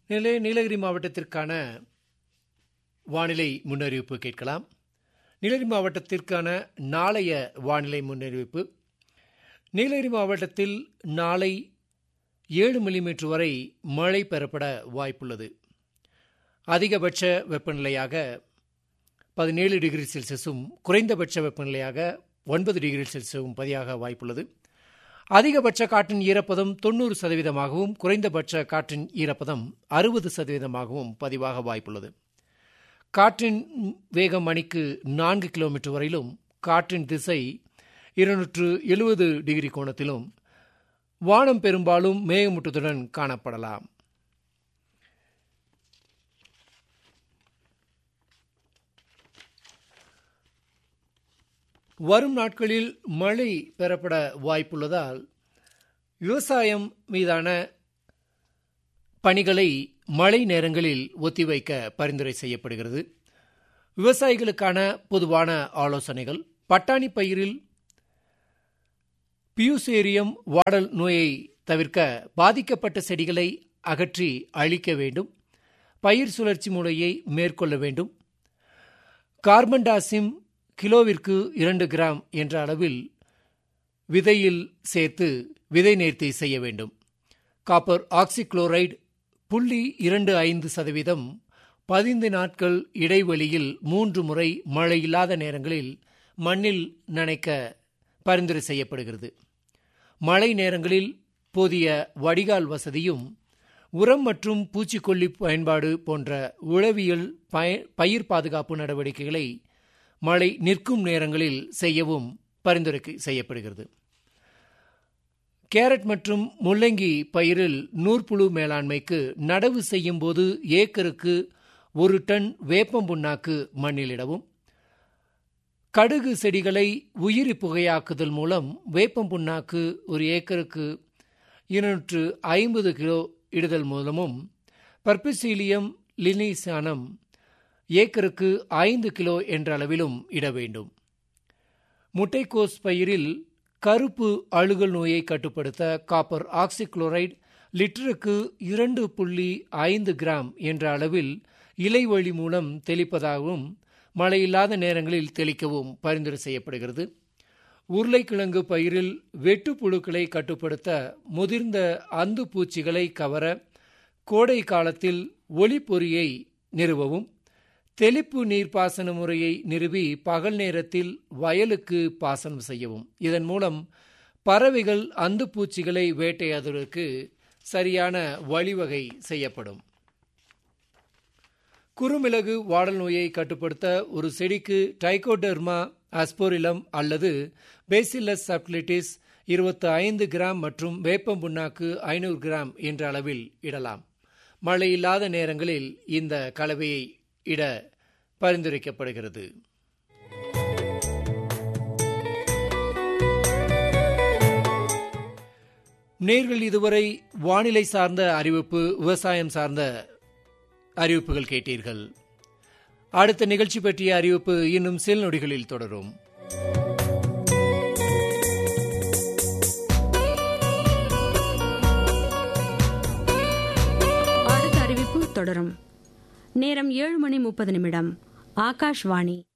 நிலை நீலகிரி மாவட்டத்திற்கான வானிலை முன்னறிவிப்பு கேட்கலாம் நீலகிரி மாவட்டத்திற்கான நாளைய வானிலை முன்னறிவிப்பு நீலகிரி மாவட்டத்தில் நாளை ஏழு மில்லிமீட்டர் வரை மழை பெறப்பட வாய்ப்புள்ளது அதிகபட்ச வெப்பநிலையாக பதினேழு டிகிரி செல்சியஸும் குறைந்தபட்ச வெப்பநிலையாக ஒன்பது டிகிரி செல்சியஸும் பதியாக வாய்ப்புள்ளது அதிகபட்ச காற்றின் ஈரப்பதம் தொண்ணூறு சதவீதமாகவும் குறைந்தபட்ச காற்றின் ஈரப்பதம் அறுபது சதவீதமாகவும் பதிவாக வாய்ப்புள்ளது காற்றின் வேகம் மணிக்கு நான்கு கிலோமீட்டர் வரையிலும் காற்றின் திசை இருநூற்று எழுபது டிகிரி கோணத்திலும் வானம் பெரும்பாலும் மேகமூட்டத்துடன் காணப்படலாம் வரும் நாட்களில் மழை பெறப்பட வாய்ப்புள்ளதால் விவசாயம் மீதான பணிகளை மழை நேரங்களில் ஒத்திவைக்க பரிந்துரை செய்யப்படுகிறது விவசாயிகளுக்கான பொதுவான ஆலோசனைகள் பட்டாணி பயிரில் பியூசேரியம் வாடல் நோயை தவிர்க்க பாதிக்கப்பட்ட செடிகளை அகற்றி அழிக்க வேண்டும் பயிர் சுழற்சி முறையை மேற்கொள்ள வேண்டும் கார்பன்டாசிம் கிலோவிற்கு இரண்டு கிராம் என்ற அளவில் விதையில் சேர்த்து விதை நேர்த்தி செய்ய வேண்டும் காப்பர் ஆக்சிக்ளோரைடு புள்ளி இரண்டு ஐந்து சதவீதம் பதினைந்து நாட்கள் இடைவெளியில் மூன்று முறை மழை இல்லாத நேரங்களில் மண்ணில் நனைக்க பரிந்துரை செய்யப்படுகிறது மழை நேரங்களில் போதிய வடிகால் வசதியும் உரம் மற்றும் பூச்சிக்கொல்லி பயன்பாடு போன்ற உளவியல் பயிர் பாதுகாப்பு நடவடிக்கைகளை மழை நிற்கும் நேரங்களில் செய்யவும் பரிந்துரை செய்யப்படுகிறது கேரட் மற்றும் முள்ளங்கி பயிரில் நூற்புழு மேலாண்மைக்கு நடவு செய்யும் போது ஏக்கருக்கு ஒரு டன் வேப்பம் புண்ணாக்கு மண்ணிலிடவும் கடுகு செடிகளை உயிரி புகையாக்குதல் மூலம் வேப்பம் புண்ணாக்கு ஒரு ஏக்கருக்கு இருநூற்று ஐம்பது கிலோ இடுதல் மூலமும் பர்பிசீலியம் லினிசானம் ஏக்கருக்கு ஐந்து கிலோ என்ற அளவிலும் இட வேண்டும் முட்டைக்கோஸ் பயிரில் கருப்பு அழுகல் நோயை கட்டுப்படுத்த காப்பர் ஆக்சிக்ளோரைடு லிட்டருக்கு இரண்டு புள்ளி ஐந்து கிராம் என்ற அளவில் இலை வழி மூலம் தெளிப்பதாகவும் மழையில்லாத நேரங்களில் தெளிக்கவும் பரிந்துரை செய்யப்படுகிறது உருளைக்கிழங்கு பயிரில் வெட்டு புழுக்களை கட்டுப்படுத்த முதிர்ந்த அந்து பூச்சிகளை கவர கோடை காலத்தில் ஒளிப்பொறியை நிறுவவும் தெளிப்பு நீர்ப்பாசன முறையை நிறுவி பகல் நேரத்தில் வயலுக்கு பாசனம் செய்யவும் இதன் மூலம் பறவைகள் அந்து பூச்சிகளை வேட்டையாடுவதற்கு சரியான வழிவகை செய்யப்படும் குறுமிளகு வாடல் நோயை கட்டுப்படுத்த ஒரு செடிக்கு டைகோடெர்மா அஸ்போரிலம் அல்லது பேசிலஸ் சப்டிலிட்டிஸ் இருபத்தி ஐந்து கிராம் மற்றும் வேப்பம் புண்ணாக்கு ஐநூறு கிராம் என்ற அளவில் இடலாம் மழை இல்லாத நேரங்களில் இந்த கலவையை இட பரிந்துரைக்கப்படுகிறது நேர்கள் இதுவரை வானிலை சார்ந்த அறிவிப்பு விவசாயம் சார்ந்த அறிவிப்புகள் கேட்டீர்கள் அடுத்த நிகழ்ச்சி பற்றிய அறிவிப்பு இன்னும் சில நொடிகளில் தொடரும் அடுத்த அறிவிப்பு தொடரும் நேரம் ஏழு மணி முப்பது நிமிடம் ஆகாஷ்வாணி